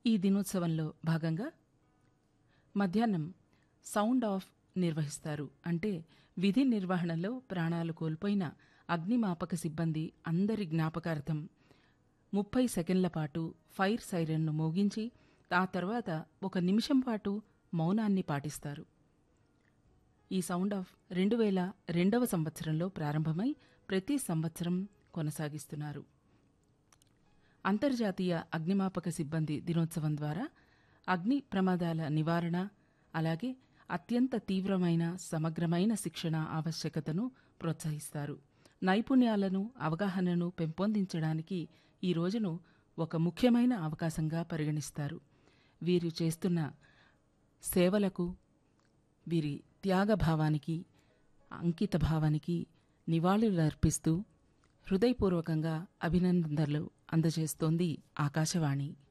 ఈ దినోత్సవంలో భాగంగా మధ్యాహ్నం సౌండ్ ఆఫ్ నిర్వహిస్తారు అంటే విధి నిర్వహణలో ప్రాణాలు కోల్పోయిన అగ్నిమాపక సిబ్బంది అందరి జ్ఞాపకార్థం ముప్పై సెకండ్ల పాటు ఫైర్ సైరన్ను మోగించి ఆ తర్వాత ఒక నిమిషం పాటు మౌనాన్ని పాటిస్తారు ఈ సౌండ్ ఆఫ్ రెండు వేల రెండవ సంవత్సరంలో ప్రారంభమై ప్రతి సంవత్సరం కొనసాగిస్తున్నారు అంతర్జాతీయ అగ్నిమాపక సిబ్బంది దినోత్సవం ద్వారా అగ్ని ప్రమాదాల నివారణ అలాగే అత్యంత తీవ్రమైన సమగ్రమైన శిక్షణ ఆవశ్యకతను ప్రోత్సహిస్తారు నైపుణ్యాలను అవగాహనను పెంపొందించడానికి ఈ రోజును ఒక ముఖ్యమైన అవకాశంగా పరిగణిస్తారు వీరు చేస్తున్న సేవలకు వీరి త్యాగభావానికి అంకిత భావానికి నివాళులర్పిస్తూ హృదయపూర్వకంగా అభినందనలు అందజేస్తోంది ఆకాశవాణి